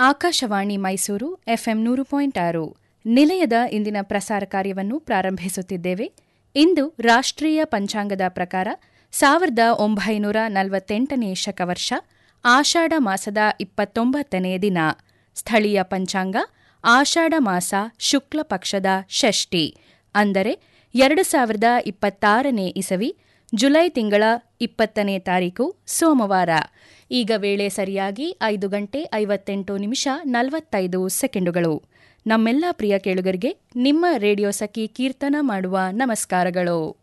Akashvani Mysuru FM ನೂರು point ಆರು ನಿಲಯದ ಇಂದಿನ ಪ್ರಸಾರ ಕಾರ್ಯವನ್ನು ಪ್ರಾರಂಭಿಸುತ್ತಿದ್ದೇವೆ ಇಂದು ರಾಷ್ಟ್ರೀಯ ಪಂಚಾಂಗದ ಪ್ರಕಾರ ಸಾವಿರದ ಒಂಬೈನೂರ ನಲವತ್ತೆಂಟನೇ ಶಕವರ್ಷ ಆಷಾಢ ಮಾಸದ ಇಪ್ಪತ್ತೊಂಬತ್ತನೇ ದಿನ ಸ್ಥಳೀಯ ಪಂಚಾಂಗ ಆಷಾಢ ಮಾಸ ಶುಕ್ಲ ಪಕ್ಷದ ಷಷ್ಠಿ ಅಂದರೆ ಎರಡು ಸಾವಿರದ ಇಪ್ಪತ್ತಾರನೇ ಇಸವಿ ಜುಲೈ ತಿಂಗಳ ಇಪ್ಪತ್ತನೇ ತಾರೀಕು ಸೋಮವಾರ ಈಗ ವೇಳೆ ಸರಿಯಾಗಿ ಐದು ಗಂಟೆ ಐವತ್ತೆಂಟು ನಿಮಿಷ ನಲವತ್ತೈದು ಸೆಕೆಂಡುಗಳು ನಮ್ಮೆಲ್ಲ ಪ್ರಿಯ ಕೇಳುಗರಿಗೆ ನಿಮ್ಮ ರೇಡಿಯೋ ಸಖಿ ಕೀರ್ತನ ಮಾಡುವ ನಮಸ್ಕಾರಗಳು